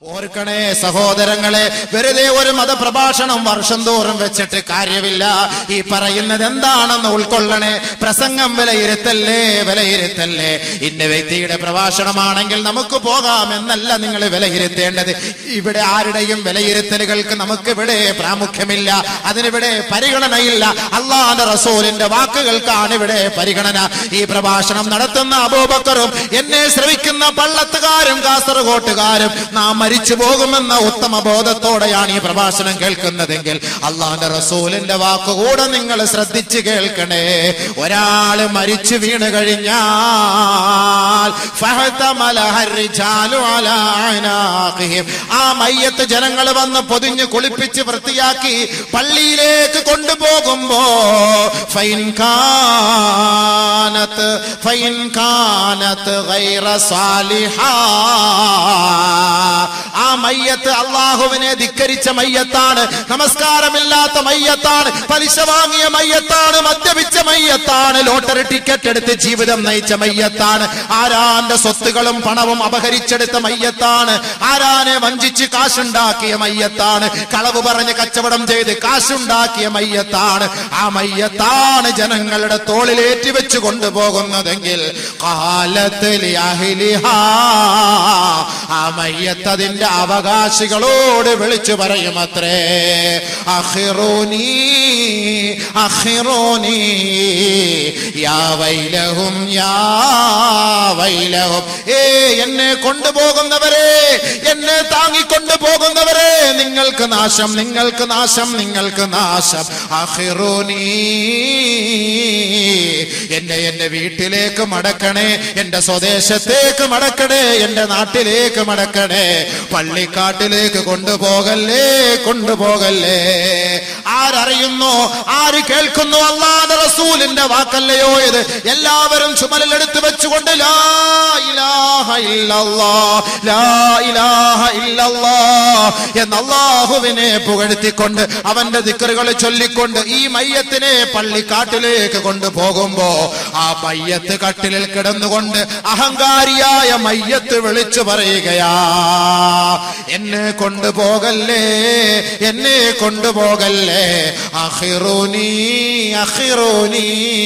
ഓർക്കണേ സഹോദരങ്ങളെ വെറുതെ ഒരു മതപ്രഭാഷണം വർഷം തോറും വെച്ചിട്ട് കാര്യമില്ല ഈ പറയുന്നത് എന്താണെന്ന് ഉൾക്കൊള്ളണേ പ്രസംഗം വിലയിരുത്തല്ലേ വിലയിരുത്തല്ലേ ഇന്ന വ്യക്തിയുടെ പ്രഭാഷണമാണെങ്കിൽ നമുക്ക് പോകാം എന്നല്ല നിങ്ങൾ വിലയിരുത്തേണ്ടത് ഇവിടെ ആരുടെയും വിലയിരുത്തലുകൾക്ക് നമുക്കിവിടെ പ്രാമുഖ്യമില്ല അതിനിവിടെ പരിഗണനയില്ല അള്ളാന്റെ റസൂലിന്റെ വാക്കുകൾക്കാണ് ഇവിടെ പരിഗണന ഈ പ്രഭാഷണം നടത്തുന്ന അബൂബക്കറും എന്നെ ശ്രവിക്കുന്ന പള്ളത്തുകാരും കാസർഗോട്ടുകാരും നാം മരിച്ചു പോകുമെന്ന ഉത്തമ ബോധത്തോടെയാണ് ഈ പ്രഭാഷണം കേൾക്കുന്നതെങ്കിൽ അള്ളാന്റെ റസൂലിന്റെ വാക്കുകൂടെ നിങ്ങൾ ശ്രദ്ധിച്ച് കേൾക്കണേ ഒരാള് മരിച്ചു വീണ് കഴിഞ്ഞാൽ ഫഹതമലഹ الرجال على أعناقهم. ആ മയ്യത്ത് ജനങ്ങൾ വന്ന് പൊതിഞ്ഞ് കുളിപ്പിച്ച് വൃത്തിയാക്കി പള്ളിയിലേക്ക് കൊണ്ടുപോകുമ്പോ ഫൈൻ കാനത്ത് ഫൈൻ കാനത്ത് ഗൈറ സാലിഹാ ആ മയ്യത്ത് അള്ളാഹുവിനെ ധിക്കരിച്ച മയ്യത്താണ് നമസ്കാരമില്ലാത്ത മയ്യത്താണ് പലിശ വാങ്ങിയ മയ്യത്താണ് മദ്യപിച്ച മയ്യത്താണ് ലോട്ടറി ടിക്കറ്റ് എടുത്ത് ജീവിതം നയിച്ച മയ്യത്താണ് ആരാന്റെ സ്വത്തുകളും പണവും അപഹരിച്ചെടുത്ത മയ്യത്താണ് ആരാനെ വഞ്ചിച്ച് കാശുണ്ടാക്കിയ മയ്യത്താണ് കളവ് പറഞ്ഞ് കച്ചവടം ചെയ്ത് കാശുണ്ടാക്കിയ മയ്യത്താണ് ആ മയ്യത്താണ് ജനങ്ങളുടെ തോളിലേറ്റി വെച്ച് കൊണ്ടുപോകുന്നതെങ്കിൽ കാലത്ത് ലിഅഹ്ലിഹാ. ആ മയ്യത്ത് അതിന്റെ അവകാശികളോട് വിളിച്ചു പറയും അത്രേ അഹിറോനീ അഹിറോനീ യാ വൈലഹും യാ വൈലഹും ഏ എന്നെ കൊണ്ടുപോകുന്നവരെ എന്നെ താങ്ങിക്കൊണ്ടു പോകുന്നവരെ നിങ്ങൾക്ക് നാശം നിങ്ങൾക്ക് നാശം നിങ്ങൾക്ക് നാശം അഹിറോനീ എന്നെ എന്റെ വീട്ടിലേക്ക് മടക്കണേ എന്റെ സ്വദേശത്തേക്ക് മടക്കണേ എന്റെ നാട്ടിലേക്ക് മടക്കണേ പള്ളിക്കാട്ടിലേക്ക് കൊണ്ടുപോകല്ലേ കൊണ്ടുപോകല്ലേ ആരറിയുന്നു ആര് കേൾക്കുന്നു അള്ളാഹുവിന്റെ റസൂലിന്റെ വാക്കല്ലയോ ഇത് എല്ലാവരും ചുമലിലെടുത്ത് വെച്ചുകൊണ്ട് ലാ ഇലാഹ ഇല്ലല്ലാ ലാ ഇലാഹ ഇല്ലല്ലാ എന്ന് അള്ളാഹുവിനെ പുകഴ്ത്തിക്കൊണ്ട് അവന്റെ ദിക്കറുകൾ ചൊല്ലിക്കൊണ്ട് ഈ മയ്യത്തിനെ പള്ളിക്കാട്ടിലേക്ക് കൊണ്ടുപോകുമ്പോ ആ മയ്യത്ത് കട്ടിലിൽ കിടന്നുകൊണ്ട് അഹങ്കാരിയായ മയ്യത്ത് വിളിച്ചു പറയുകയാ എന്നെ കൊണ്ടുപോകല്ലേ എന്നെ കൊണ്ടുപോകല്ലേ അഹിറൂനി അഹിറൂനി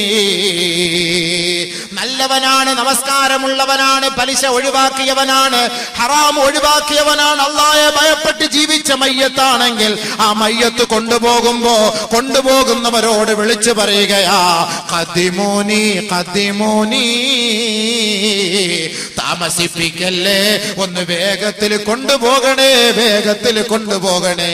നല്ലവനാണ് നമസ്കാരമുള്ളവനാണ് പലിശ ഒഴിവാക്കിയവനാണ് ഹറാം ഒഴിവാക്കിയവനാണ് അള്ളായെ ഭയപ്പെട്ട് ജീവിച്ച മയ്യത്താണെങ്കിൽ ആ മയ്യത്ത് കൊണ്ടുപോകുമ്പോ കൊണ്ടുപോകുന്നവരോട് വിളിച്ചു പറയുകയാ കതിമോനി കതിമോനി താമസിപ്പിക്കല്ലേ ഒന്ന് വേഗത്തിൽ കൊണ്ടുപോകണേ വേഗത്തിൽ കൊണ്ടുപോകണേ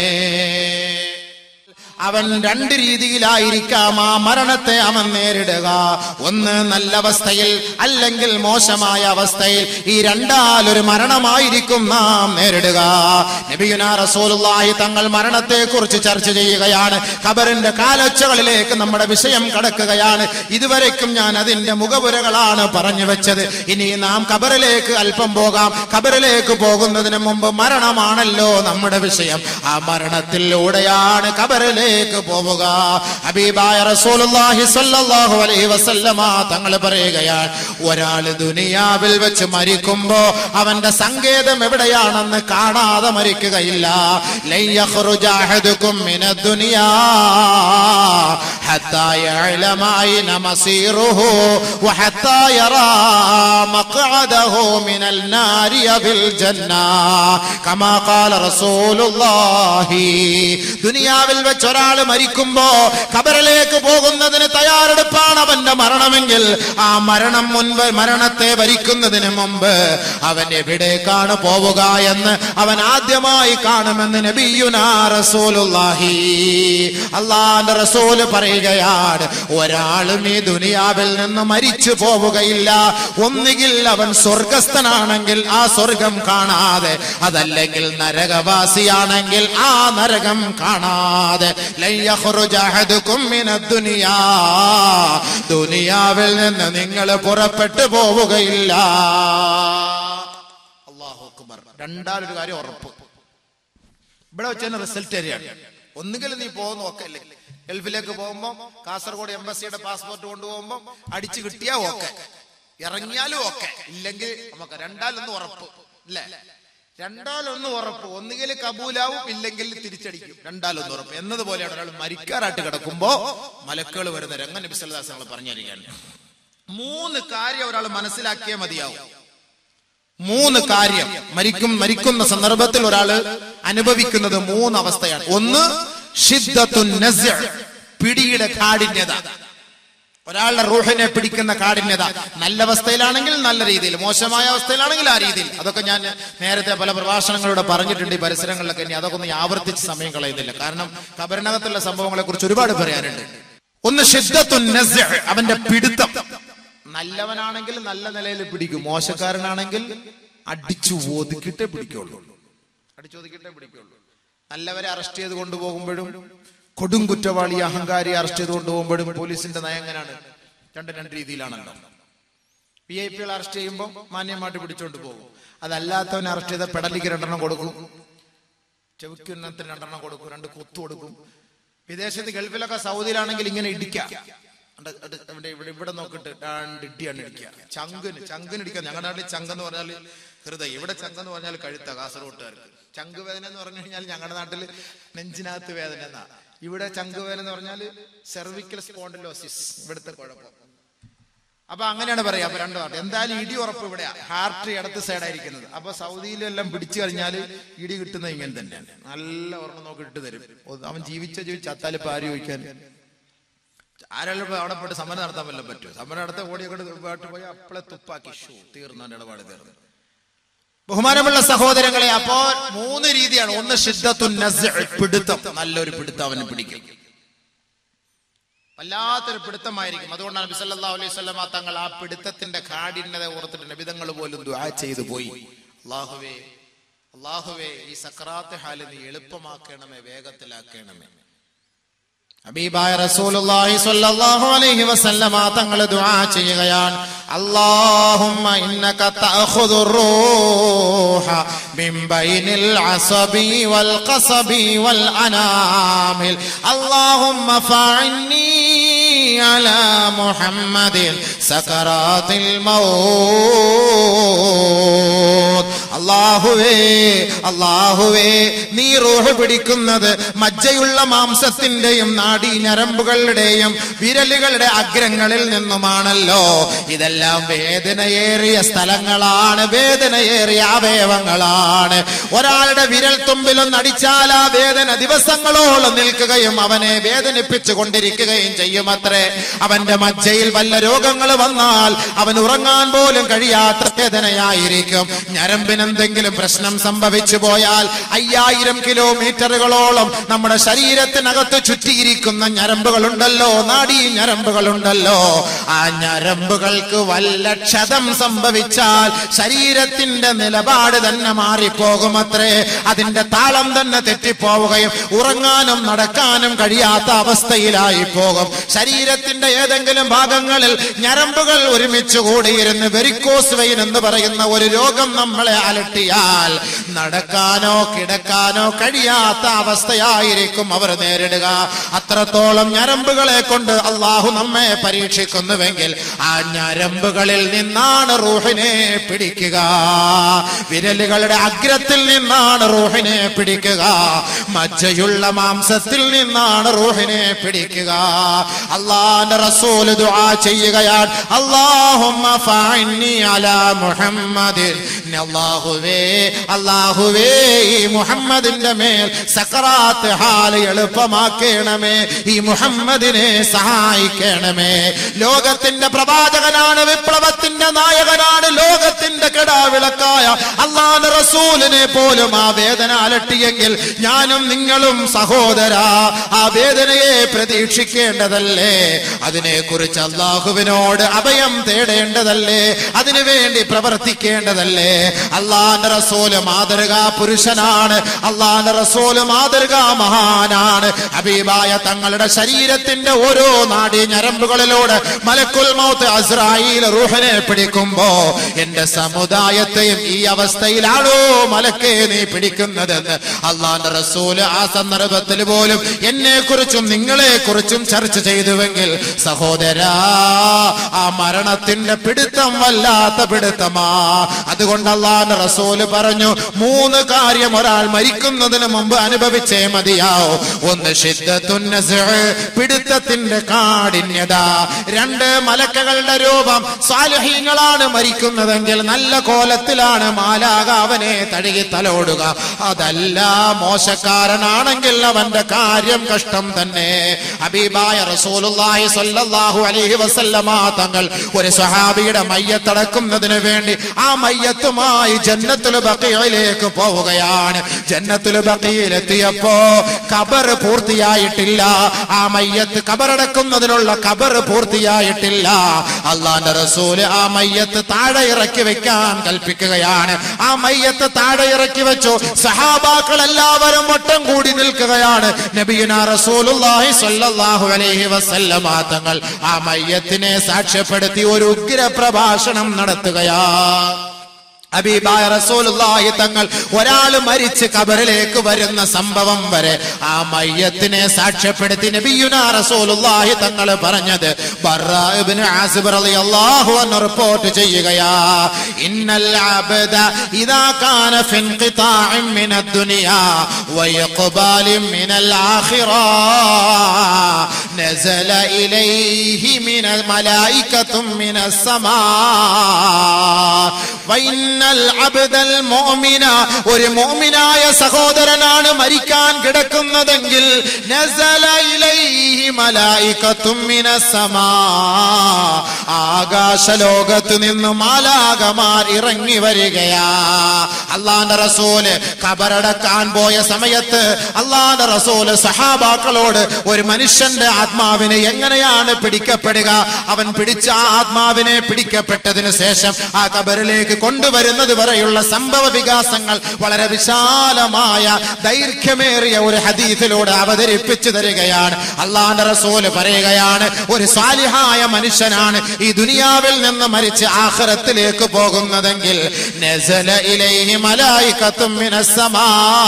അവൻ രണ്ട് രീതിയിലായിരിക്കാം ആ മരണത്തെ അവൻ നേരിടുക ഒന്ന് നല്ല അവസ്ഥയിൽ അല്ലെങ്കിൽ മോശമായ അവസ്ഥയിൽ ഈ രണ്ടാലൊരു മരണമായിരിക്കും നാം നേരിടുക നബിയുന റസൂലുള്ളാഹി തങ്ങൾ മരണത്തെ കുറിച്ച് ചർച്ച ചെയ്യുകയാണ് ഖബറിന്റെ കാലൊച്ചകളിലേക്ക് നമ്മുടെ വിഷയം കടക്കുകയാണ് ഇതുവരയ്ക്കും ഞാൻ അതിന്റെ മുഖപുരകളാണ് പറഞ്ഞു വെച്ചത് ഇനി നാം ഖബറിലേക്ക് അല്പം പോകാം ഖബറിലേക്ക് പോകുന്നതിന് മുമ്പ് മരണമാണല്ലോ നമ്മുടെ വിഷയം ആ മരണത്തിലൂടെയാണ് ഖബറിലേക്ക് പോവുക ഹബീബായ റസൂലുള്ളാഹി സ്വല്ലല്ലാഹു അലൈഹി വസല്ലമ തങ്ങൾ പറയുകയാണ് ഒരാൾ ദുനിയാവിൽ വെച്ച് മരിക്കുമ്പോ അവന്റെ സങ്കേതം എവിടെയാണെന്ന് കാണാതെ മരിക്കുകയില്ല ലൻ യഖ്റുജ അഹദുക്കും മിനദ് ദുനിയാ ഹത്താ യഅലമ ഐന മസീറുഹു വഹത്താ യറാ മഖ്അദഹു മിനൽ നാരി ഫിൽ ജന്ന കമാ ഖാല റസൂലുള്ളാഹി ദുനിയാവിൽ വെച്ച് ഒരാൾ മരിക്കുമ്പോ ഖബറിലേക്ക് പോകുന്നതിന് തയ്യാറെടുപ്പാണ് അവന്റെ മരണമെങ്കിൽ ആ മരണം മുൻപ് മരണത്തെ വരിക്കുന്നതിന് മുമ്പ് അവൻ എവിടേക്കാണ് പോവുക എന്ന് അവൻ ആദ്യമായി കാണുമെന്ന് നബിയുനാ റസൂലുള്ളാഹി അള്ളാന്റെ റസൂല് പറയുകയാണ് ഒരാളും ഈ ദുനിയാവിൽ നിന്ന് മരിച്ചു പോവുകയില്ല ഒന്നുകിൽ അവൻ സ്വർഗസ്ഥനാണെങ്കിൽ ആ സ്വർഗം കാണാതെ അതല്ലെങ്കിൽ നരകവാസിയാണെങ്കിൽ ആ നരകം കാണാതെ ലൻ യഖ്റുജ അഹദുക്കും മിനദ് ദുനിയാ ദുനിയാവിൽ നിന്ന് നിങ്ങൾ പുറപ്പെട്ടു പോവുകയില്ല അല്ലാഹു അക്ബർ രണ്ടാലൊരു കാര്യം ഉറപ്പ് ഇവിടെ വെച്ച് റിസൾട്ട് തരികയാണ് ഒന്നുകിൽ നീ പോകുന്ന ഒക്കെ അല്ലേ ഗൾഫിലേക്ക് പോകുമ്പോ കാസർഗോഡ് എംബസിയുടെ പാസ്പോർട്ട് കൊണ്ടുപോകുമ്പോ അടിച്ചു കിട്ടിയാ ഓക്കെ ഇറങ്ങിയാലും ഓക്കെ ഇല്ലെങ്കിൽ നമുക്ക് രണ്ടാലൊന്ന് ഉറപ്പ് അല്ലേ രണ്ടാലൊന്ന് ഉറപ്പ് ഒന്നുകിൽ കബൂലാവും ഇല്ലെങ്കിൽ തിരിച്ചടിക്കും രണ്ടാലൊന്ന് ഉറപ്പ് എന്നതുപോലെയാണ് ഒരാൾ മരിക്കാറായിട്ട് കിടക്കുമ്പോ മലക്കുകൾ വരുന്ന രംഗൻ നബിസ്വല്ലാസങ്ങൾ പറഞ്ഞിരിക്കുകയാണ് മൂന്ന് കാര്യം ഒരാൾ മനസ്സിലാക്കിയേ മതിയാവും മൂന്ന് കാര്യം മരിക്കും മരിക്കുന്ന സന്ദർഭത്തിൽ ഒരാൾ അനുഭവിക്കുന്നത് മൂന്ന് അവസ്ഥയാണ് ഒന്ന് ഷിദ്ദത്തുൻ നസ്യ, പിടിയുടെ കാഠിന്യത ഒരാളുടെ റൂഹിനെ പിടിക്കുന്ന കാഠിന്യത നല്ല അവസ്ഥയിലാണെങ്കിൽ നല്ല രീതിയിൽ മോശമായ അവസ്ഥയിലാണെങ്കിൽ ആ രീതിയിൽ അതൊക്കെ ഞാൻ നേരത്തെ പല പ്രഭാഷണങ്ങളിലൂടെ പറഞ്ഞിട്ടുണ്ട് ഈ പരിസരങ്ങളിലൊക്കെ ഇനി അതൊക്കെ ഒന്ന് ആവർത്തിച്ച് സമയം കളയുന്നില്ല കാരണം കബറിനകത്തുള്ള സംഭവങ്ങളെ കുറിച്ച് ഒരുപാട് പറയാനുണ്ട് ഒന്ന് ഷിദ്ദത്തുൻ നസ്യ, അവന്റെ പിടുത്തം നല്ലവനാണെങ്കിൽ നല്ല നിലയിൽ പിടിക്കും മോശക്കാരനാണെങ്കിൽ അടിച്ചു ഒതുക്കിട്ടേ പിടിക്കുള്ളൂ അടിച്ചു ഒതുക്കിട്ടേ പിടിക്കുള്ളൂ നല്ലവരെ അറസ്റ്റ് ചെയ്ത് കൊണ്ടുപോകുമ്പോഴും കൊടും കുറ്റവാളി അഹങ്കാരി അറസ്റ്റ് ചെയ്ത് കൊണ്ടുപോകുമ്പോഴും പോലീസിന്റെ നയം എങ്ങനെയാണ് രണ്ട് രണ്ട് രീതിയിലാണല്ലോ വി ഐ പികൾ അറസ്റ്റ് ചെയ്യുമ്പോൾ മാന്യമായിട്ട് പിടിച്ചോണ്ട് പോകും അതല്ലാത്തവനെ അറസ്റ്റ് ചെയ്ത പെടലിക്ക് രണ്ടെണ്ണം കൊടുക്കും ചെവിക്കുന്നത്തിന് രണ്ടെണ്ണം കൊടുക്കും രണ്ട് കുത്തു കൊടുക്കും വിദേശത്ത് ഗൾഫിലൊക്കെ സൗദിയിലാണെങ്കിൽ ഇങ്ങനെ ഇടിക്കാം അണ്ട് അണ്ട് ഇവിടെ ഇവിടെ ഇവിടെ നോക്കിട്ട് രണ്ട് ഇടിയാണ് ഇടിക്കുക ചങ്കിന് ചങ്കിന് ഇടിക്കുക ഞങ്ങളുടെ നാട്ടിൽ ചങ്കെന്ന് പറഞ്ഞാൽ ഹൃദയം ഇവിടെ ചങ്കെന്ന് പറഞ്ഞാൽ കഴുത്ത കാസർഗോട്ടുകാർക്ക് ചങ്ക് വേദന എന്ന് പറഞ്ഞു കഴിഞ്ഞാൽ ഞങ്ങളുടെ നാട്ടിൽ നെഞ്ചിനകത്ത് വേദന എന്നാ ഇവിടെ ചങ്ക് വേദന എന്ന് പറഞ്ഞാൽ സെർവിക്കൽ സ്പോണ്ടിലോസിസ് ഇവിടുത്തെ കുഴപ്പം അപ്പൊ അങ്ങനെയാണ് പറയാ അപ്പൊ രണ്ടു നാട്ട് എന്തായാലും ഇടി ഉറപ്പ് ഇവിടെയാ ഹാർട്ട് ഇടത്ത് സൈഡായിരിക്കുന്നത് അപ്പൊ സൗദിയിലെല്ലാം പിടിച്ചു കഴിഞ്ഞാൽ ഇടി കിട്ടുന്നത് ഇങ്ങനെ തന്നെയാണ് നല്ല ഒരെണ്ണം നോക്കി ഇട്ട് തരും ഒ- അവൻ ജീവിച്ച ജീവിച്ച് ചത്താൽ ഇപ്പൊ ആര് ചോദിക്കാൻ ആരെല്ലാം ഇപ്പൊ അവിടെ പോയിട്ട് സമരം നടത്താൻ വല്ലതും പറ്റുമോ സമരം നടത്താൻ ഓടിയൊക്കെ പാട്ട് പോയി അപ്പളെ തുപ്പാക്കി ഷൂ തീർന്നു അവന്റെ ഇടപാട് തീർന്നു ബഹുമാനമുള്ള സഹോദരങ്ങളെ അപ്പോ മൂന്ന് രീതിയാണ് ഒന്ന് ഷിദ്ദത്തുൻ നസ്അ്, പിടുത്തം നല്ലൊരു പിടുത്തം അവന് പിടിക്കും വല്ലാത്തൊരു പിടുത്തമായിരിക്കും അതുകൊണ്ടാണ് നബി സല്ലല്ലാഹു അലൈഹി വസല്ലമ തങ്ങൾ ആ പിടുത്തത്തിന്റെ കാഠിന്യത ഓർത്തിട്ട് നബിതങ്ങൾ പോലും ദുആ ചെയ്തു പോയി അള്ളാഹുവേ അള്ളാഹുവേ ഈ സക്രാത്ത് ഹാല് നീ എളുപ്പമാക്കണമേ വേഗത്തിലാക്കണമേ ഹബീബായ റസൂലുള്ളാഹി സ്വല്ലല്ലാഹു അലൈഹി വസല്ലമ തങ്ങൾ ദുആ ചെയ്യുകയാണ് അല്ലാഹുമ്മ ഇന്നക തഅഖുദു റൂഹ മിൻ ബൈനിൽ അസബി വൽ ഖസബി വൽ അനാമിൽ അല്ലാഹുമ്മ ഫഅന്നി അലാ മുഹമ്മദിൻ സകറാത്തിൽ മൗത്ത് അല്ലാഹുവേ അല്ലാഹുവേ നീ റൂഹ് പിടിക്കുന്നത് മജ്ജയുള്ള മാംസത്തിന്റെയും നാഡീ ഞരമ്പുകളുടെയും വിരലുകളുടെ അഗ്രങ്ങളിൽ നിന്നുമാണല്ലോ ഇതെല്ലാം വേദനയേറിയ സ്ഥലങ്ങളാണ് വേദനയേറിയ അവയവങ്ങളാണ് ഒരാളുടെ വിരൽ തുമ്പിലൊന്ന് അടിച്ചാൽ ആ വേദന ദിവസങ്ങളോളം നിൽക്കുകയും അവനെ വേദനിപ്പിച്ചു കൊണ്ടിരിക്കുകയും ചെയ്യുമത്രേ അവന്റെ മജ്ജയിൽ വല്ല രോഗങ്ങൾ വന്നാൽ അവൻ ഉറങ്ങാൻ പോലും കഴിയാത്ത വേദനയായിരിക്കും ഞരമ്പിനെന്തെങ്കിലും പ്രശ്നം സംഭവിച്ചു പോയാൽ അയ്യായിരം കിലോമീറ്ററുകളോളം നമ്മുടെ ശരീരത്തിനകത്ത് ചുറ്റിയിരിക്കുന്ന ഞരമ്പുകളുണ്ടല്ലോ നാഡീ ഞരമ്പുകളുണ്ടല്ലോ ആ ഞരമ്പുകൾക്ക് വല്ല ക്ഷതം സംഭവിച്ചാൽ ശരീരത്തിന്റെ നിലപാട് തന്നെ മാറിപ്പോകുമത്രേ അതിന്റെ താളം തന്നെ തെറ്റിപ്പോവുകയും ഉറങ്ങാനും നടക്കാനും കഴിയാത്ത അവസ്ഥയിലായി പോകും ശരീരത്തിന്റെ ഏതെങ്കിലും ഭാഗങ്ങളിൽ ഞരമ്പുകൾ ഒരുമിച്ച് കൂടിയിരുന്ന് വെരിക്കോസ് വെയിൻ എന്ന് പറയുന്ന ഒരു രോഗം നമ്മളെ അലട്ടിയാൽ നടക്കാനോ കിടക്കാനോ കഴിയാത്ത അവസ്ഥയായിരിക്കും അവർ നേരിടുക അത്രത്തോളം ഞരമ്പുകളെ കൊണ്ട് അള്ളാഹു നമ്മെ പരീക്ഷിക്കുന്നുവെങ്കിൽ ആ ഞരമ്പുകളിൽ നിന്നാണ് റൂഹിനെ പിടിക്കുക വിരലുകളുടെ അഗ്രത്തിൽ നിന്നാണ് റൂഹിനെ പിടിക്കുക മജ്ജയുള്ള മാംസത്തിൽ നിന്നാണ് റൂഹിനെ പിടിക്കുക അള്ളാന്റെ റസൂല് ദുആ ചെയ്യുകയാണ് അല്ലാഹുമ്മ ഫഅന്നി അലാ മുഹമ്മദിൻ അല്ലാഹുവേ അല്ലാഹുവേ ഈ മുഹമ്മദിന്റെ മേൽ സക്കറാത്ത് ഹാല് എളുപ്പമാക്കണമേ ഈ മുഹമ്മദിനെ സഹായിക്കണമേ ലോകത്തിന്റെ പ്രവാചകനാണ് വിപ്ലവത്തിന്റെ നായകനാണ് ലോകത്തിന്റെ കെടാവിളക്കായ അള്ളാഹ് റസൂലിനെ പോലും ആ വേദന അലട്ടിയെങ്കിൽ ഞാനും നിങ്ങളും സഹോദര ആ വേദനയെ പ്രതീക്ഷിക്കേണ്ടതല്ലേ അതിനെക്കുറിച്ച് അള്ളാഹുവിനോട് അഭയം തേടേണ്ടതല്ലേ അതിനുവേണ്ടി പ്രവർത്തിക്കേണ്ടതല്ലേ അള്ളാന്റെ റസൂല് മാതൃകാ പുരുഷനാണ് അള്ളാന്റെ റസൂല് മാതൃകാ മഹാനാണ് ഹബീബായ തങ്ങളുടെ ശരീരത്തിന്റെ ഓരോ നാടി ഞരമ്പുകളിലൂടെ മലക്കുൽ മൗത്ത് അസ്രായിൽ റൂഹനെ പിടിക്കുമ്പോ എന്റെ എന്റെ സമുദായത്തെയും ഈ അവസ്ഥയിലാണോ മലക്കെ നീ പിടിക്കുന്നതെന്ന് അള്ളാന്റെ റസൂല് ആ സന്ദർഭത്തിൽ പോലും എന്നെ കുറിച്ചും നിങ്ങളെ കുറിച്ചും ചർച്ച ചെയ്തുവെങ്കിൽ സഹോദരാ ആ മരണത്തിന്റെ പിടുത്തം വല്ലാത്ത പിടുത്തമാ അതുകൊണ്ട് അള്ളാന്റെ റസൂല് പറഞ്ഞു മൂന്ന് കാര്യം ഒരാൾ മരിക്കുന്നതിന് മുമ്പ് അനുഭവിച്ചേ മതിയാവോ ഒന്ന് ഷിദ്ദത്തുന്നസ് പിടുത്തത്തിന്റെ കാഠിന്യത രണ്ട് മലക്കകളുടെ രൂപം സാലഹീങ്ങളാണ് മരിക്കുന്നതെങ്കിൽ നല്ല കോലത്തിലാണ് മാലാക അവനെ തഴുകി തലോടുക അതല്ല മോശക്കാരനാണെങ്കിൽ അവന്റെ കാര്യം കഷ്ടം തന്നെ ഹബീബായ റസൂലുള്ളാഹി സ്വല്ലല്ലാഹു അലൈഹി വസല്ലമ തങ്ങൾ ഒരു സഹാബിയുടെ മയ്യത്തടക്കുന്നതിന് വേണ്ടി ആ മയ്യത്തുമായി ജന്നത്തുൽ ബഖീയിലേക്ക് പോവുകയാണ് ജന്നത്തുൽ ബഖീയിലെത്തിയപ്പോ ഖബർ പൂർത്തിയായിട്ടില്ല ആ മയ്യത്ത് ഖബറടക്കുന്നതിനുള്ള ഖബർ പൂർത്തിയായിട്ടില്ല അള്ളാന്റെ റസൂല് ആ മയ്യത്ത് താഴെ ഇറക്കി വെക്കാൻ കൽപ്പിക്കുകയാണ് ആ മയ്യത്ത് താഴെ ഇറക്കി വെച്ചു സഹാബാക്കൾ എല്ലാവരും വട്ടം കൂടി നിൽക്കുകയാണ് നബിയുന റസൂലുള്ളാഹി സ്വല്ലല്ലാഹു അലൈഹി വസല്ലമ തങ്ങൾ ആ മയ്യത്തിനെ സാക്ഷ്യപ്പെടുത്തി ഒരു ഉഗ്ര പ്രഭാഷണം നടത്തുകയാ അബീബായ റസൂലുള്ളാഹി തങ്ങൾ ഒരാൾ മരിച്ച് കബറിലേക്ക് വരുന്ന സംഭവം വരെ ആ മയ്യത്തിനെ സാക്ഷ്യപ്പെടുത്തി നബിയുന റസൂലുള്ളാഹി തങ്ങൾ പറഞ്ഞത് ബർറാ ഇബ്നു ആസിബ് റളിയല്ലാഹു അൻഹു റിപ്പോർട്ട് ചെയ്യുകയാ ഇന്നൽ അബ്ദ ഇദാ കാന ഫി ഇൻഖിതാഇൻ മിന ദുനിയാ വയഖ്ബാലിൻ മിനൽ ആഖിറ നസല ഇലൈഹി മിനൽ മലായികത്തും മിനസ് സമാ വൈന്നൽ അബ്ദൽ മുഅ്മിന ഒരു മുഅ്മിനായ സഹോദരനാണ് മരിക്കാൻ കിടക്കുന്നതെങ്കിൽ നസല ഇലൈഹി മലായികത്തും മിനസ് സമാ ആകാശ ലോകത്ത് നിന്ന് മാലാകമാർ ഇറങ്ങി വരികയാ അള്ളാന്റെ റസൂല് കബറടക്കാൻ പോയ സമയത്ത് അള്ളാന്റെ റസൂല് സഹാബാക്കളോട് ഒരു മനുഷ്യന്റെ ആത്മാവിനെ എങ്ങനെയാണ് പിടിക്കപ്പെടുക അവൻ പിടിച്ച ആ ആത്മാവിനെ പിടിക്കപ്പെട്ടതിന് ശേഷം ആ കബറിലേക്ക് കൊണ്ടുവരുന്നത് വരെയുള്ള സംഭവ വികാസങ്ങൾ വളരെ വിശാലമായ ദൈർഘ്യമേറിയ ഒരു ഹദീസിലൂടെ അവതരിപ്പിച്ചു തരികയാണ് അള്ളാന്റെ റസൂല് പറയുകയാണ് ഒരു സാലിഹായ മനുഷ്യനാണ് ഈ ദുനിയാവിൽ നിന്ന് മരിച്ച് ആഖിറത്തിലേക്ക് പോകുന്നതെങ്കിൽ നസല ഇലൈഹി മലായികത്തും മിനസ് സമാ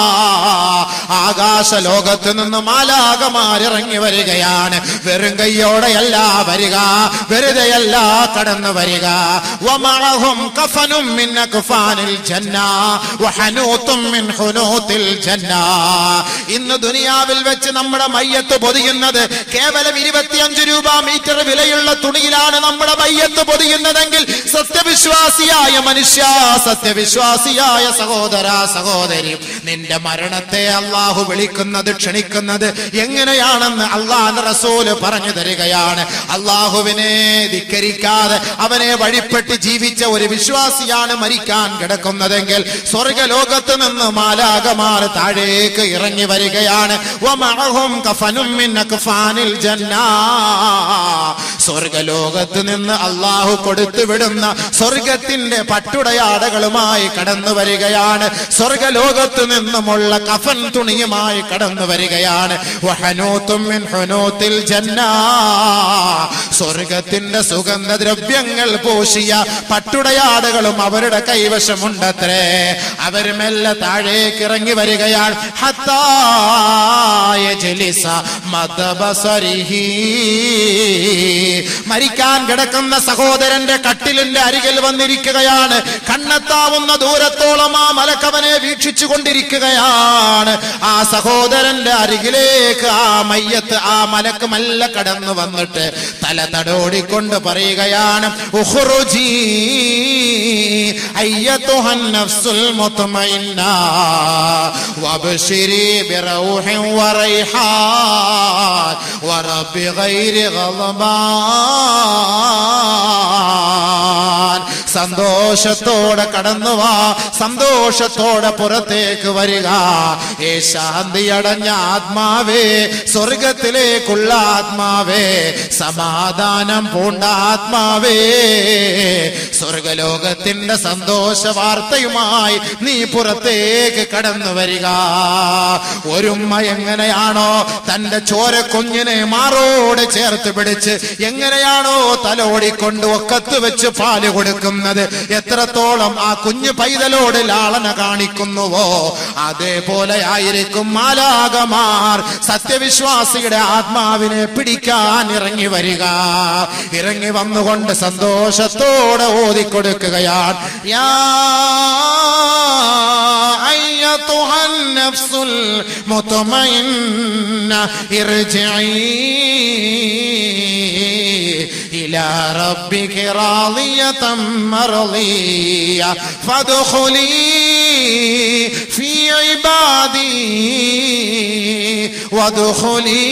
ആകാശ ലോകത്ത് നിന്ന് മാലാകമാരിറങ്ങി വരികയാണ് വെറും കൈയോടെയല്ല വരിക വെറുതെയല്ല കടന്നു വരിക വമഅഹും കഫനും മിൻ അക്ഫാനിൽ ജന്ന വഹനൂത്തും മിൻ ഹുനൂത്തിൽ ജന്ന ഇന്ന് ദുനിയാവിൽ വെച്ച് നമ്മുടെ മയ്യത്ത് പൊതിയുന്നത് കേവലം ഇരുപത്തിയഞ്ച് രൂപ മീറ്റർ വിലയുള്ള തുണിയിലാണ് നമ്മുടെ മയ്യത്ത് പൊതിയുന്നതെങ്കിൽ സത്യവിശ്വാസിയായ മനുഷ്യ സത്യവിശ്വാസിയായ സഹോദര സഹോദരി നിന്റെ മരണത്തെ അള്ളാഹു വിളിക്കുന്നത് ക്ഷണിക്കുന്നത് എങ്ങനെയാണെന്ന് അള്ളാഹ് റസൂല് പറഞ്ഞു തരികയാണ് അള്ളാഹുവിനെ ധിക്കരിക്കാതെ അവനെ വഴിപ്പെട്ട് ജീവിച്ച ഒരു വിശ്വാസിയാണ് മരിക്കാൻ കിടക്കുന്നതെങ്കിൽ സ്വർഗലോകത്ത് നിന്ന് മാലാകമാർ താഴേക്ക് ഇറങ്ങി വരികയാണ് വമഅഹും കഫനും മിൻ അക്ഫാനിൽ ജന്നാ. സ്വർഗലോകത്ത് നിന്ന് അള്ളാഹു കൊടുത്തു വിടുന്ന സ്വർഗത്തിന്റെ പട്ടുടയാടകളുമായി കടന്നു വരികയാണ് സ്വർഗലോകത്ത് നിന്നുമുള്ള കഫൻ തുണിയുമായി കടന്നു വരികയാണ് വഹനൂത്തും മിൻ ഹുനൂത്തിൽ ജന്നാ. സ്വർഗത്തിന്റെ സുഗന്ധദ്രവ്യങ്ങൾ പൂശിയ പട്ടുടയാടകളും അവരുടെ കൈവശമുണ്ടത്രേ അവർ മെല്ലെ താഴേക്ക് ഇറങ്ങി വരികയാണ് ഹത്തായ ജലിസ മദബസരിഹി മരിക്കാൻ കിടക്കുന്ന സഹോദരന്റെ കട്ടിലിന്റെ അരികിൽ വന്നിരിക്കുകയാണ് കണ്ണെത്താവുന്ന ദൂരത്തോളം ആ മലക്കവനെ വീക്ഷിച്ചു കൊണ്ടിരിക്കുകയാണ് ആ സഹോദരന്റെ അരികിലേക്ക് ആ മയ്യത്ത് ആ മലക്ക് മല്ല കടന്നു വന്നിട്ട് തല തടോടിക്കൊണ്ട് പറയുകയാണ് ഉഖ്റുജി അയ്യത്തുഹൻ നഫ്സുൽ മുത്മഇന്ന വബ്ശിരി ബിറൗഹിൻ വറൈഹാൻ വറബ്ബി ഗൈരി ഗളബാൻ സന്തോഷത്തോടെ കടന്നു വാ സന്തോഷത്തോടെ പുറത്തേക്ക് വരിക ഏ ശാന്തി അടഞ്ഞ ആത്മാവേ സ്വർഗത്തിലേക്കുള്ള ആത്മാവേ സമാ സമാധാനം പൂണ്ട ആത്മാവേ സ്വർഗലോകത്തിന്റെ സന്തോഷ വാർത്തയുമായി നീ പുറത്തേക്ക് കടന്നു വരിക ഒരുമ്മ എങ്ങനെയാണോ തന്റെ ചോര കുഞ്ഞിനെ മാറോട് ചേർത്ത് പിടിച്ച് എങ്ങനെയാണോ തലോടിക്കൊണ്ട് ഒക്കത്ത് വെച്ച് പാല് കൊടുക്കുന്നത് എത്രത്തോളം ആ കുഞ്ഞു പൈതലോട് ലാളന കാണിക്കുന്നുവോ അതേപോലെ ആയിരിക്കും മാലാകമാർ സത്യവിശ്വാസിയുടെ ആത്മാവിനെ പിടിക്കാൻ ഇറങ്ങി വരിക ഇറങ്ങി വന്നുകൊണ്ട് സന്തോഷത്തോടെ ഓതിക്കൊടുക്കുകയാണ് യാ أيتها النفس المطمئنة ارجعي إلى ربك راضية مرضية فادخلي في عبادي وادخلي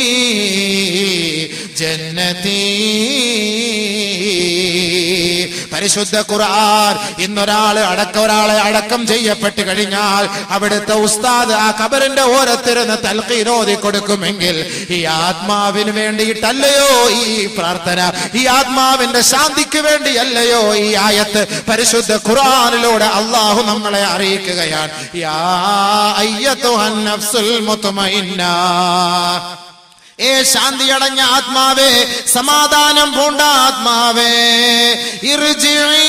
جنتي പരിശുദ്ധ ഖുർആൻ ഇന്നൊരാള് അടക്ക ഒരാളെ അടക്കം ചെയ്യപ്പെട്ട് കഴിഞ്ഞാൽ അവിടുത്തെ ഉസ്താദ് ആ ഖബറിന്റെ ഓരത്തിരുന്ന് തൽക്കീനോതി കൊടുക്കുമെങ്കിൽ ഈ ആത്മാവിന് വേണ്ടിയിട്ടല്ലയോ ഈ പ്രാർത്ഥന ഈ ആത്മാവിന്റെ ശാന്തിക്ക് വേണ്ടിയല്ലയോ ഈ ആയത്ത് പരിശുദ്ധ ഖുർആനിലൂടെ അള്ളാഹു നമ്മളെ അറിയിക്കുകയാണ് യാ അയ്യത്തുഹൻ നഫ്സുൽ മുത്മഇന്ന ഏ ശാന്തി അടഞ്ഞ ആത്മാവേ സമാധാനം പൂണ്ട ആത്മാവേ ഇർജിഇ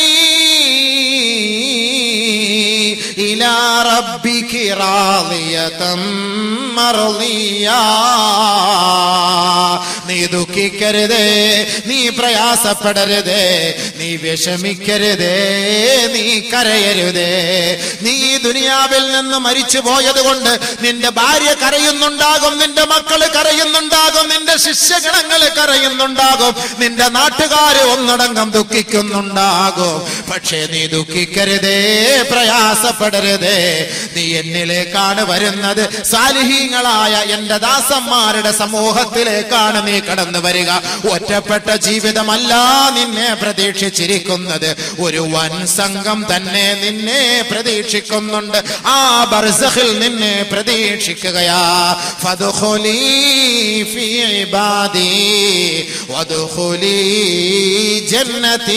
ഇലാ റബ്ബികി റാളിയതം മർളിയാ നീ ദുഃഖിക്കരുതേ നീ പ്രയാസപ്പെടരുതേ നീ വിഷമിക്കരുതേ നീ കരയരുതേ നീ ഈ ദുനിയാവിൽ നിന്ന് മരിച്ചു പോയത് കൊണ്ട് നിന്റെ ഭാര്യ കരയുന്നുണ്ടാകും നിന്റെ മക്കള് കരയുന്നുണ്ടാകും നിന്റെ ശിഷ്യഗണങ്ങൾ കരയുന്നുണ്ടാകും നിന്റെ നാട്ടുകാര് ഒന്നടങ്കം ദുഃഖിക്കുന്നുണ്ടാകും പക്ഷേ നീ ദുഃഖിക്കരുതേ പ്രയാസപ്പെടരുതേ നീ എന്നിലേക്കാണ് വരുന്നത് സാലിഹീങ്ങളായ എന്റെ ദാസന്മാരുടെ സമൂഹത്തിലേക്കാണ് നീ കടന്നു വരിക ഒറ്റപ്പെട്ട ജീവിതമല്ല നിന്നെ പ്രതീക്ഷിച്ചിരിക്കുന്നത് ഒരു വൻ സംഘം തന്നെ നിന്നെ പ്രതീക്ഷിക്കുന്നുണ്ട് ആ ബർസഖിൽ നിന്നെ പ്രതീക്ഷിക്കുകയാ ഫദ്ഖുലീ ഫീ ഇബാദി വദ്ഖുലീ ജന്നതി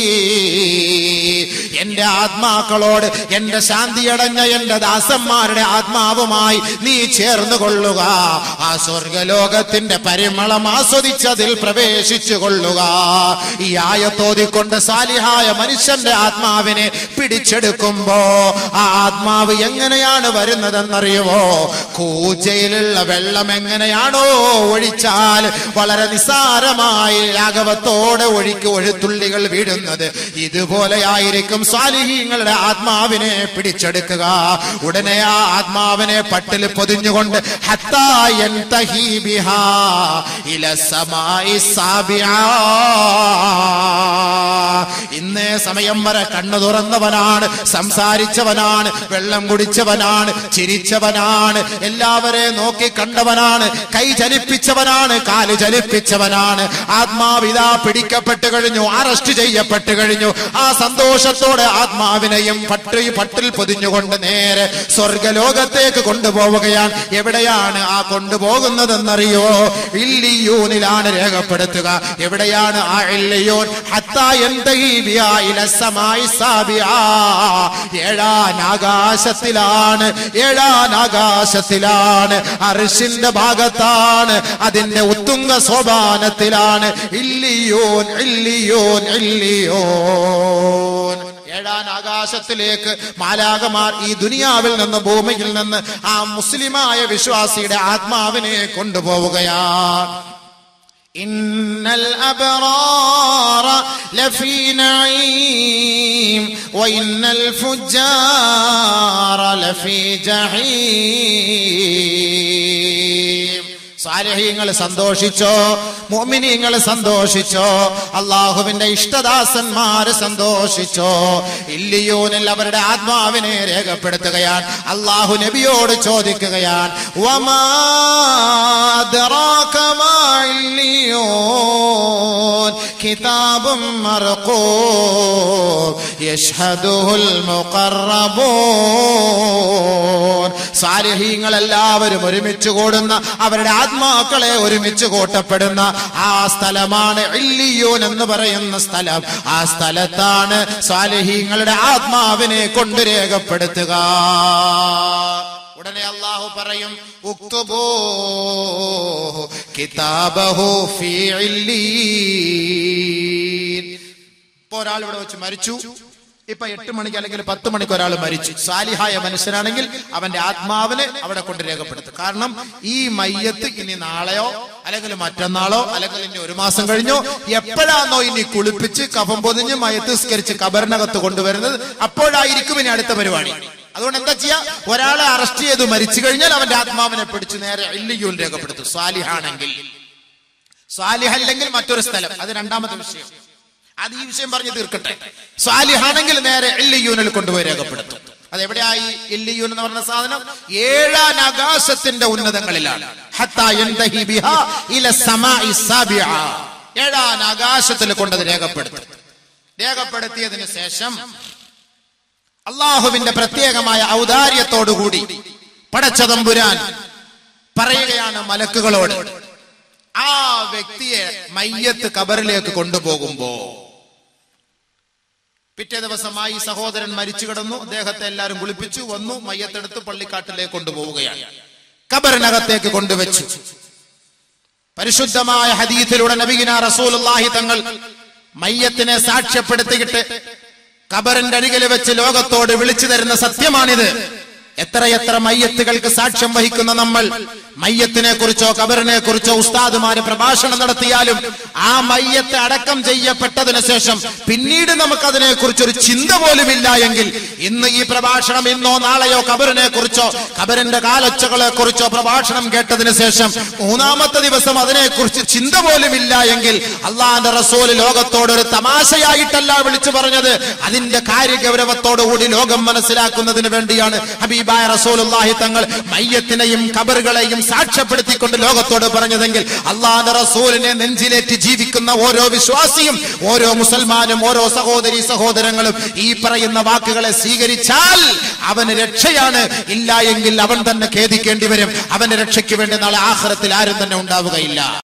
എന്റെ ആത്മാക്കളോട് എന്റെ ശാന്തിയടഞ്ഞ എന്റെ ദാസന്മാരുടെ ആത്മാവുമായി നീ ചേർന്ന് കൊള്ളുക ആ സ്വർഗലോകത്തിന്റെ പരിമളം ആസ്വദിച്ചതിൽ പ്രവേശിച്ചു കൊള്ളുക ഈ ആയത്തോതിക്കൊണ്ട് സാലിഹായ മനുഷ്യന്റെ ആത്മാവിനെ പിടിച്ചെടുക്കുമ്പോ ആ ആത്മാവ് എങ്ങനെയാണ് വരുന്നതെന്നറിയുമോ കൂജയിലുള്ള വെള്ളം എങ്ങനെയാണോ ഒഴിച്ചാൽ വളരെ നിസ്സാരമായി രാഘവത്തോടെ ഒഴിക്ക് ഒഴുത്തുള്ളികൾ വീഴുന്നത് ഇതുപോലെയായിരിക്കും സ്വാലിഹീങ്ങളുടെ ആത്മാവിനെ പിടിച്ചെടുക്കുക ഉടനെ ആ ആത്മാവിനെ പട്ടിൽ പൊതിഞ്ഞുകൊണ്ട് ഹത്താ യൻതഹി ബിഹാ ഇല സമായി സാബിആ. ഇന്നേ സമയം വരെ കണ്ണു തുറന്നവനാണ് സംസാരിച്ചവനാണ് വെള്ളം കുടിച്ചവനാണ് ചിരിച്ചവനാണ് എല്ലാവരെ നോക്കി കണ്ടവനാണ് കൈ ചലിപ്പിച്ചവനാണ് കാല് ചലിപ്പിച്ചവനാണ് ആത്മാവിതാ പിടിക്കപ്പെട്ട് കഴിഞ്ഞു അറസ്റ്റ് ചെയ്യപ്പെട്ട് കഴിഞ്ഞു ആ സന്തോഷത്തോടെ ആത്മാവിനെയും പട്ടി പട്ടിൽ പൊതിഞ്ഞുകൊണ്ട് നേരെ സ്വർഗലോകത്തേക്ക് കൊണ്ടുപോവുകയാണ് എവിടെയാണ് ആ കൊണ്ടുപോകുന്നതെന്നറിയോ ഇല്ലിയൂനിലാണ് രേഖപ്പെടുത്തുക എവിടെയാണ് ആ ഇല്ലിയൂൻ ഹത്താ യന്തഹി ബിഹാ ഇല സമായി സാബിആ. ഏഴാൻ ആകാശത്തിലാണ് ഏഴാൻ ആകാശത്തിലാണ് അർഷിന്റെ ഭാഗത്താണ് അതിന്റെ ഉത്തുംഗ സോപാനത്തിലാണ് ഇല്ലിയോൻ ഇല്ലിയോൻ ഇല്ലിയോൻ ഏഴാൻ ആകാശത്തിലേക്ക് മാലാകമാർ ഈ ദുനിയാവിൽ നിന്ന് ഭൂമിയിൽ നിന്ന് ആ മുസ്ലിമായ വിശ്വാസിയുടെ ആത്മാവിനെ കൊണ്ടുപോവുകയാണ് إن الأبرار لفي نعيم وإن الفجار لفي جحيم സാരഹീങ്ങൾ സന്തോഷിച്ചോ മോമിനിങ്ങൾ സന്തോഷിച്ചോ അള്ളാഹുവിന്റെ ഇഷ്ടദാസന്മാര് സന്തോഷിച്ചോ ഇല്ലിയോനിൽ അവരുടെ ആത്മാവിനെ രേഖപ്പെടുത്തുകയാണ് അള്ളാഹു നബിയോട് ചോദിക്കുകയാണ് വമാ അദ്റാക മാ ഇല്ലിയോൻ കിതാബും മർഖൂം യശ്ഹദുഹുൽ മുഖറബൂൻ സാലിഹീങ്ങൾ എല്ലാവരും ഒരുമിച്ച് കൂടുന്ന അവരുടെ ആത്മാക്കളെ ഒരുമിച്ച് കൂട്ടപ്പെടുന്ന ആ സ്ഥലമാണ് ഇല്ലിയൂൻ എന്ന് പറയുന്ന സ്ഥലം ആ സ്ഥലത്താണ് സ്വാലിഹീങ്ങളുടെ ആത്മാവിനെ കൊണ്ട് രേഖപ്പെടുത്തുക ഉടനെ അള്ളാഹു പറയും ഉക്തുബൂ കിതാബഹു ഫീ ഇല്ലീൻ ഇപ്പൊ ഒരാൾ ഇവിടെ വെച്ച് മരിച്ചു ഇപ്പൊ എട്ട് മണിക്ക് അല്ലെങ്കിൽ പത്ത് മണിക്ക് ഒരാൾ മരിച്ചു സാലിഹായ മനുഷ്യനാണെങ്കിൽ അവന്റെ ആത്മാവിനെ അവിടെ കൊണ്ട് രേഖപ്പെടുത്തും കാരണം ഈ മയ്യത്ത് ഇനി നാളെയോ അല്ലെങ്കിൽ മറ്റന്നാളോ അല്ലെങ്കിൽ ഇനി ഒരു മാസം കഴിഞ്ഞോ എപ്പോഴാണോ ഇനി കുളിപ്പിച്ച് കഫം പൊതിഞ്ഞ് മയത്ത് സ്കരിച്ച് കബറിനകത്ത് കൊണ്ടുവരുന്നത് അപ്പോഴായിരിക്കും ഇനി അടുത്ത പരിപാടി അതുകൊണ്ട് എന്താ ചെയ്യാ ഒരാളെ അറസ്റ്റ് ചെയ്ത് മരിച്ചു കഴിഞ്ഞാൽ അവന്റെ ആത്മാവിനെ പിടിച്ച് നേരെ ഇല്ലിയൂൽ രേഖപ്പെടുത്തും സാലിഹാണെങ്കിൽ സ്വാലിഹല്ലെങ്കിൽ മറ്റൊരു സ്ഥലം അത് രണ്ടാമത്തെ വിഷയം അത് ഈ വിഷയം പറഞ്ഞ് തീർക്കട്ടെ സ്വാലിഹാണെങ്കിൽ നേരെ ഇല്ലിയൂനിൽ കൊണ്ടുപോയി രേഖപ്പെടുത്തും അതെവിടെയായി ഇല്ലിയൂൻ എന്ന് പറഞ്ഞ സാധനം ഏഴാം ആകാശത്തിന്റെ ഉന്നതങ്ങളിലാണ് ഹത്താ യന്തഹി ബിഹാ ഇല സമാഇ സാബിഅ. ഏഴാം ആകാശത്തിൽ കൊണ്ടത് രേഖപ്പെടുത്തും രേഖപ്പെടുത്തിയതിനു ശേഷം അള്ളാഹുവിന്റെ പ്രത്യേകമായ ഔദാര്യത്തോടുകൂടി പടച്ചതമ്പുരാൻ പറയുകയാണ് മലക്കുകളോട് ആ വ്യക്തിയെ മയ്യത്ത് കബറിലേക്ക് കൊണ്ടുപോകുമ്പോ പിറ്റേ ദിവസമായി സഹോദരൻ മരിച്ചു കിടന്നു അദ്ദേഹത്തെ എല്ലാവരും കുളിപ്പിച്ചു വന്നു മയ്യത്തെടുത്ത് പള്ളിക്കാട്ടിലേക്ക് കൊണ്ടുപോവുകയാണ് കബറിനകത്തേക്ക് കൊണ്ടുവച്ചു പരിശുദ്ധമായ ഹദീത്തിലൂടെ നബിഗിന റസൂലുള്ളാഹി തങ്ങൾ മയ്യത്തിനെ സാക്ഷ്യപ്പെടുത്തിയിട്ട് കബറിന്റെ അരികിൽ വെച്ച് ലോകത്തോട് വിളിച്ചു തരുന്ന സത്യമാണിത് എത്രയെത്ര മയ്യത്തുകൾക്ക് സാക്ഷ്യം വഹിക്കുന്ന നമ്മൾ മയ്യത്തിനെ കുറിച്ചോ കബറിനെ കുറിച്ചോ ഉസ്താദുമാര് പ്രഭാഷണം നടത്തിയാലും ആ മയ്യത്ത് അടക്കം ചെയ്യപ്പെട്ടതിന് ശേഷം പിന്നീട് നമുക്കതിനെ കുറിച്ചൊരു ചിന്ത പോലും ഇല്ല എങ്കിൽ ഇന്ന് ഈ പ്രഭാഷണം ഇന്നോ നാളെയോ കബറിനെ കുറിച്ചോ കബറിന്റെ കാലൊച്ചകളെ കുറിച്ചോ പ്രഭാഷണം കേട്ടതിന് ശേഷം മൂന്നാമത്തെ ദിവസം അതിനെക്കുറിച്ച് ചിന്ത പോലും ഇല്ല എങ്കിൽ അള്ളാന്റെ റസൂല് ലോകത്തോട് ഒരു തമാശയായിട്ടല്ല വിളിച്ചു പറഞ്ഞത് അതിന്റെ കാര്യഗൗരവത്തോടുകൂടി ലോകം മനസ്സിലാക്കുന്നതിന് വേണ്ടിയാണ് ഹബീബായ റസൂലുള്ളാഹി തങ്ങൾ മയ്യത്തിനെയും കബറുകളെയും സാക്ഷ്യപ്പെടുത്തിക്കൊണ്ട് ലോകത്തോട് പറഞ്ഞതെങ്കിൽ അള്ളാന്റെ റസൂലിനെ നെഞ്ചിലേറ്റ് ജീവിക്കുന്ന ഓരോ വിശ്വാസിയും ഓരോ മുസൽമാനും ഓരോ സഹോദരി സഹോദരങ്ങളും ഈ പറയുന്ന വാക്കുകളെ സ്വീകരിച്ചാൽ അവന് രക്ഷയാണ് ഇല്ല എങ്കിൽ അവൻ തന്നെ ഖേദിക്കേണ്ടി വരും അവന്റെ രക്ഷയ്ക്ക് വേണ്ടി നാളെ ആഹ്റത്തിൽ ആരും തന്നെ ഉണ്ടാവുകയില്ല